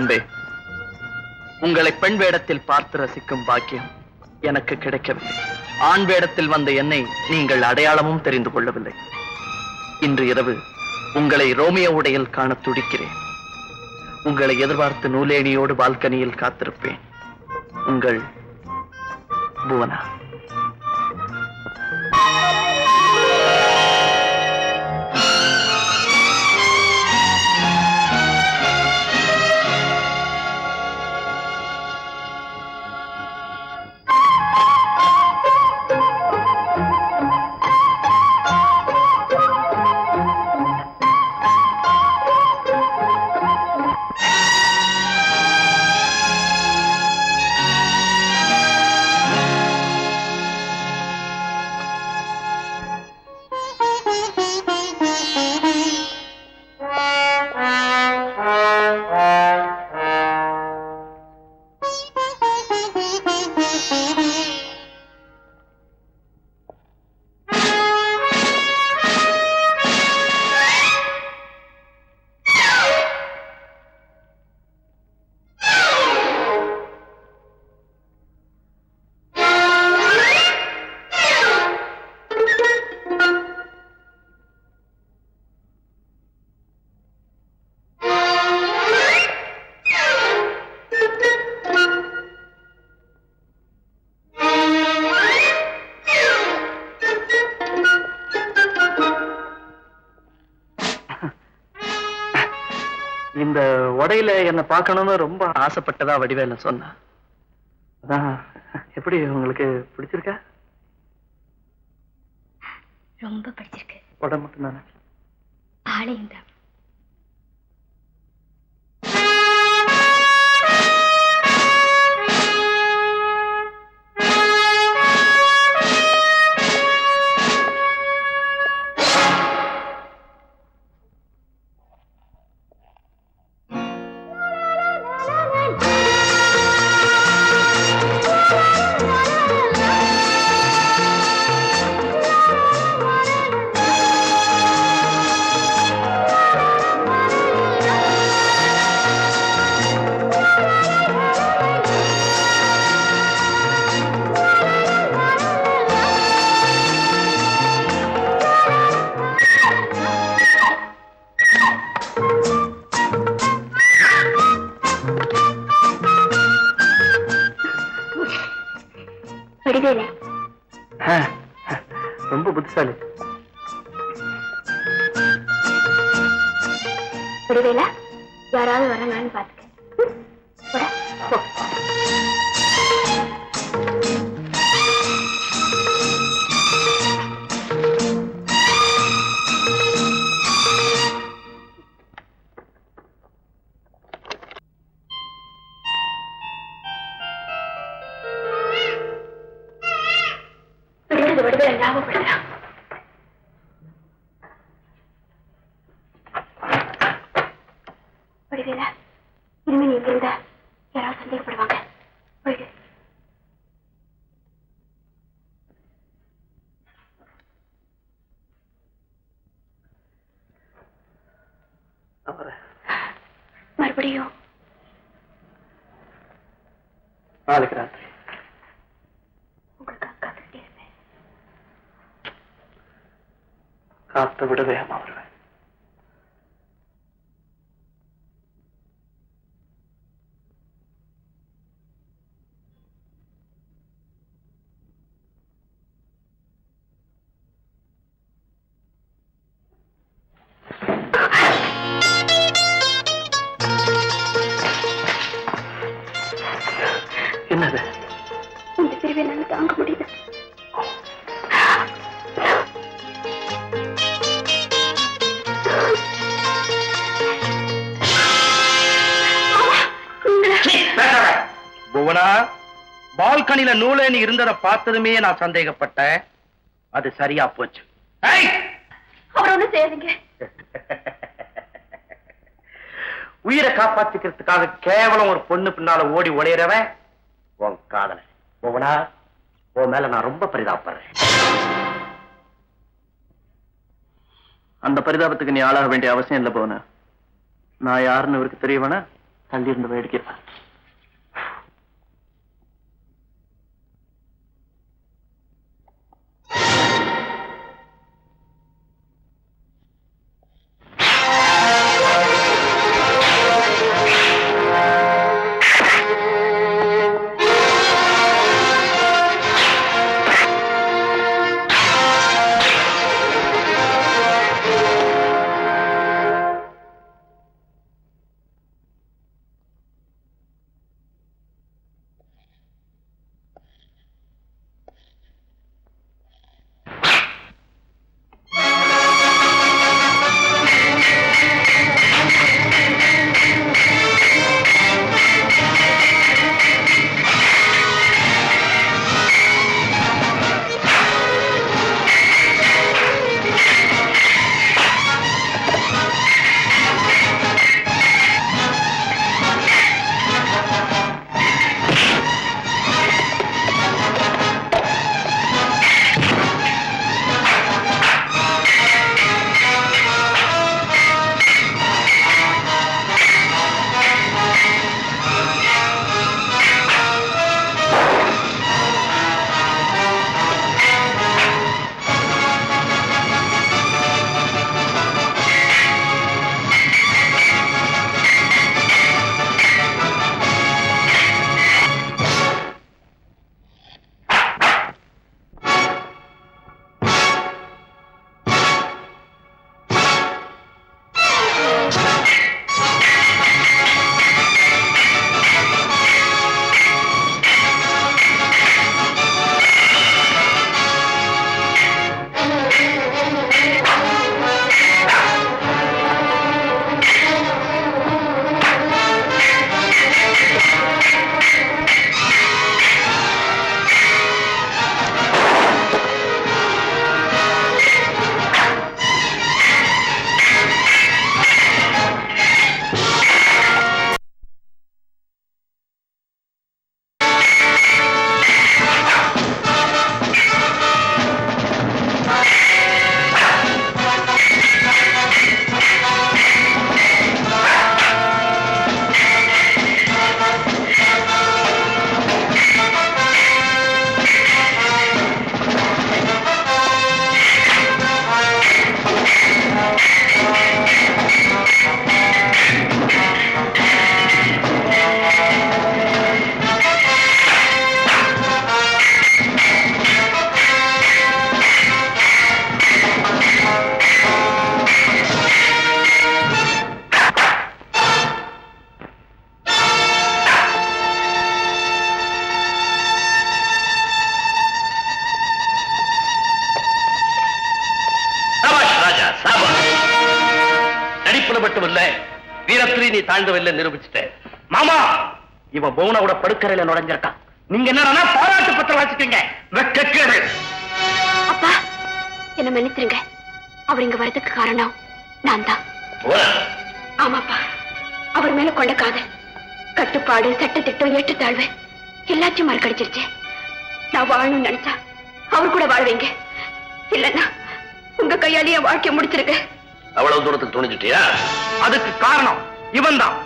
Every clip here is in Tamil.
அன்பே உங்களை பெண் வேடத்தில் பார்த்து ரசிக்கும் பாக்கியம் எனக்கு கிடைக்கவில்லை ஆண் வேடத்தில் வந்த என்னை நீங்கள் அடையாளமும் தெரிந்து கொள்ளவில்லை இன்று இரவு உங்களை ரோமியோ உடையில் காண துடிக்கிறேன் உங்களை எதிர்பார்த்து நூலேணியோடு பால்கனியில் காத்திருப்பேன் உங்கள் புவனா இந்த உடையில என்ன பார்க்கணும்னு ரொம்ப ஆசைப்பட்டதா வடிவேல சொன்னா அதான் எப்படி உங்களுக்கு பிடிச்சிருக்கா ரொம்ப பிடிச்சிருக்கு உடம்பு மட்டும் தானே ஆளையும் தான் வடிவேல ஆ, ரொம்ப புத்திசாலி வடிவேலா யாராவது வராங்கன்னு பாத்துக்க போடா. விடுதலை விடுதலை ஞாபகப்படுத்துறான் வடிவேலா இனிமே நீ இங்க இருந்தா யாராவது சந்தேகப்படுவாங்க போயிடு அவரை மறுபடியும் நாளைக்கு ராத்திரி உங்களுக்காக காத்துக்கிட்டே இருப்பேன் காத்த விட வேகமா வருவேன் என்னது இந்த பிரிவை என்னால தாங்க முடியல புவனா பால்கனில நூலேணி இருந்ததை பார்த்ததுமே நான் சந்தேகப்பட்டேன் அது சரியா போச்சு ஏய்! அவர் ஒண்ணும் செய்யாதீங்க உயிரை காப்பாத்திக்கிறதுக்காக கேவலம் ஒரு பொண்ணு பின்னால ஓடி ஒளியறவன் உன் காதல புவனா உன் மேல நான் ரொம்ப பரிதாபப்படுறேன் அந்த பரிதாபத்துக்கு நீ ஆளாக வேண்டிய அவசியம் இல்லை புவனா நான் யாருன்னு இவருக்கு தெரியவனா தள்ளி இருந்து வேடிக்கை பார். சபாஷ் ராஜா சபாஷ் நடிப்புல மட்டும் இல்ல வீரத்திரி நீ தாழ்ந்தவில்லை நிரூபிச்சுட்ட மாமா இவன் பவுனாவோட படுக்கறையில நுழைஞ்சிருக்கான் நீங்க என்னடா பாராட்டு பத்திரம் வச்சுட்டீங்க வெக்கக்கேடு அப்பா என்ன மன்னிச்சிருங்க அவர் இங்க வரதுக்கு காரணம் நான் தான் ஆமாப்பா அவர் மேல கொண்ட காதல் கட்டுப்பாடு சட்டத்திட்டம் ஏற்றத்தாழ்வு எல்லாத்தையும் மறக்கடிச்சிருச்சு நான் வாழணும்னு நினைச்சா அவர் கூட வாழ்வீங்க இல்லன்னா உங்க கையாலேயே என் வாழ்க்கைய முடிச்சிருக்க அவ்வளவு தூரத்துக்கு துணிஞ்சிட்டியா அதுக்கு காரணம் இவன் தான்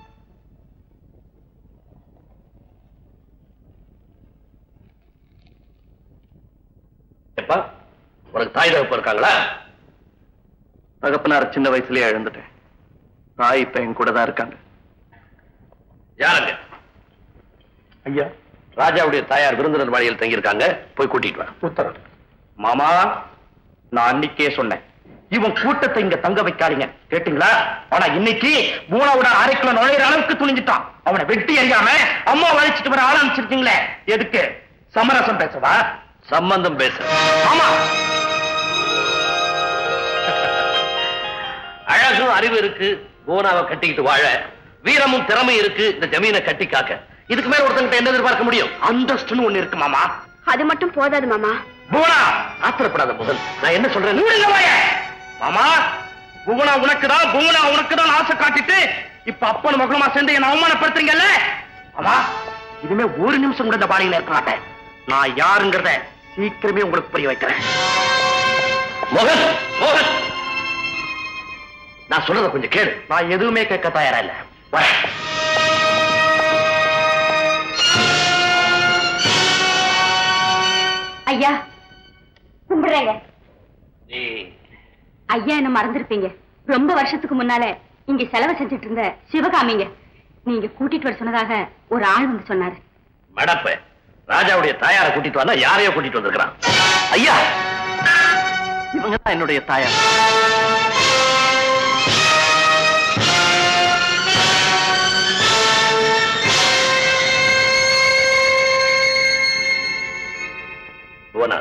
எப்பா உனக்கு தாய் தகப்பு இருக்காங்களா தகப்பனார் சின்ன வயசுலயே இழந்துட்டேன் தாய் இப்ப என் கூட தான் இருக்காங்க யாருங்க ஐயா ராஜாவுடைய தாயார் விருந்தினர் மாளிகையில் தங்கியிருக்காங்க போய் கூட்டிட்டு வா உத்தரவு மாமா நான் அன்னைக்கே சொன்னேன் இவன் கூட்டத்தை இங்க தங்க வைக்காதீங்க கேட்டீங்களா ஆனா இன்னைக்கு மூணாவோட அரைக்குள்ள நுழையிற அளவுக்கு துணிஞ்சிட்டான் அவனை வெட்டி அறியாம அம்மா வளைச்சிட்டு வர ஆள் அனுப்பிச்சிருக்கீங்களே எதுக்கு சமரசம் பேசவா சம்பந்தம் பேச ஆமா அழகும் அறிவு இருக்கு கோனாவை கட்டிக்கிட்டு வாழ வீரமும் திறமை இருக்கு இந்த ஜமீனை கட்டி காக்க இதுக்கு மேல ஒருத்தங்கிட்ட என்ன எதிர்பார்க்க முடியும் அந்தஸ்துன்னு ஒண்ணு இருக்கு மாமா அது மட்டும் போதாது மாமா புவனா ஆத்திரப்படாத முதல் நான் என்ன சொல்றேன் நீங்க வாய மாமா புவனா உனக்குதான் புவனா உனக்குதான் ஆசை காட்டிட்டு இப்ப அப்பன் மகளுமா சேர்ந்து என்ன அவமானப்படுத்துறீங்கல்ல மாமா இனிமே ஒரு நிமிஷம் கூட இந்த பாடியில இருக்க மாட்டேன் நான் யாருங்கிறத சீக்கிரமே உங்களுக்கு புரிய வைக்கிறேன் மோகன் மோகன் நான் சொல்றத கொஞ்சம் கேளு நான் எதுவுமே கேட்க தயாரா இல்ல வரேன் ஐயா கும்பிடுறேங்க நீ ஐயா என்ன மறந்துருப்பீங்க ரொம்ப வருஷத்துக்கு முன்னால இங்க செலவு செஞ்சுட்டு இருந்த சிவகாமிங்க நீங்க கூட்டிட்டு வர சொன்னதாக ஒரு ஆள் வந்து சொன்னாரு மடப்ப ராஜாவுடைய தாயாரை கூட்டிட்டு வந்தா யாரையோ கூட்டிட்டு வந்திருக்கிறான் ஐயா இவங்க தான் என்னுடைய தாயார் புவனா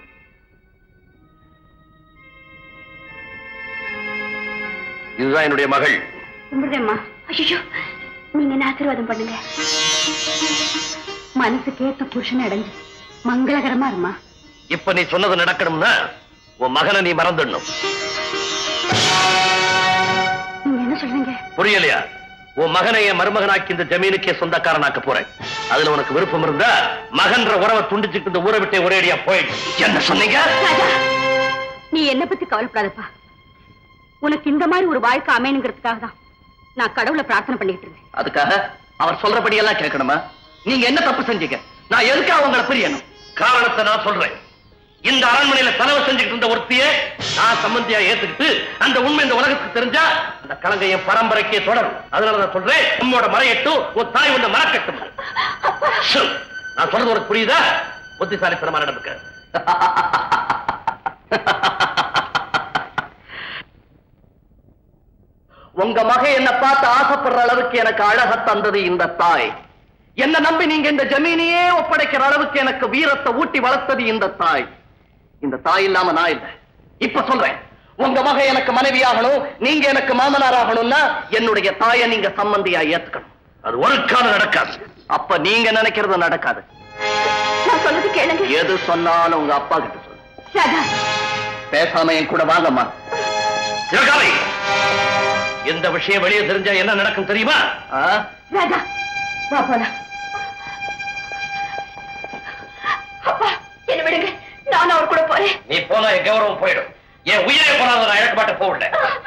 இதுதான் என்னுடைய மகள் கும்பிடுறேம்மா ஐயோ நீங்க என்ன ஆசீர்வாதம் பண்ணுங்க மனசு கேட்ட புருஷன் அடைஞ்சு மங்களகரமா இருமா இப்ப நீ சொன்னது நடக்கணும்னா உன் மகனை நீ மறந்துடணும் நீங்க என்ன சொல்றீங்க புரியலையா உன் மகனை என் மருமகனாக்கி இந்த ஜமீனுக்கே சொந்தக்காரனாக்க போறேன் அதுல உனக்கு விருப்பம் இருந்தா மகன்ற உறவை துண்டிச்சுட்டு இந்த ஊரை விட்டே ஒரேடியா போயிடு என்ன சொன்னீங்க ராஜா நீ என்ன பத்தி கவலைப்படாதப்பா உனக்கு இந்த மாதிரி ஒரு வாழ்க்கை அமையணுங்கிறதுக்காக தான் நான் கடவுளை பிரார்த்தனை பண்ணிட்டு இருந்தேன் அதுக்காக அவர் சொல்றபடி எல்லாம் கேட்கணுமா நீங்க என்ன தப்பு செஞ்சீங்க நான் எதுக்காக உங்களை பிரியணும் காரணத்தை நான் சொல்றேன் இந்த அரண்மனையில செலவு செஞ்சுட்டு இருந்த ஒருத்தியே நான் சம்பந்தியா ஏத்துக்கிட்டு அந்த உண்மை இந்த உலகத்துக்கு தெரிஞ்சா அந்த கலங்கை என் பரம்பரைக்கே தொடரும் அதனால நான் சொல்றேன் உம்மோட மறையட்டும் உன் தாய் உன்னை மறக்கட்டும் சு, நான் சொல்றது உனக்கு புரியுதா புத்திசாலித்தனமா நடந்துக்க உங்க மகை என்ன பார்த்து ஆசைப்படுற அளவுக்கு எனக்கு அழக தந்தது இந்த தாய் என்ன நம்பி நீங்க இந்த ஜமீனையே ஒப்படைக்கிற அளவுக்கு எனக்கு வீரத்தை ஊட்டி வளர்த்தது இந்த தாய் இந்த தாய் இல்லாம நான் இல்லை இப்ப சொல்றேன் உங்க மகை எனக்கு மனைவியாகணும் நீங்க எனக்கு மாமனார் ஆகணும்னா என்னுடைய தாயை நீங்க சம்பந்தியா ஏத்துக்கணும் அது ஒரு காலம் நடக்காது அப்ப நீங்க நினைக்கிறது நடக்காது நான் சொல்றது கேளுங்க எது சொன்னாலும் உங்க அப்பா கிட்ட சொல்லு ராஜா பேசாம என் கூட வாங்கம்மா சிவகாமி இந்த விஷயம் வெளியே தெரிஞ்சா என்ன நடக்கும் தெரியுமா ஆ? ராஜா வா போலாம் அப்பா என்ன விடுங்க நானும் அவர் கூட போறேன் நீ போனா என் கௌரவம் போயிடும் என் உயிரை போனாலும் நான் இழக்க மாட்டேன் போகல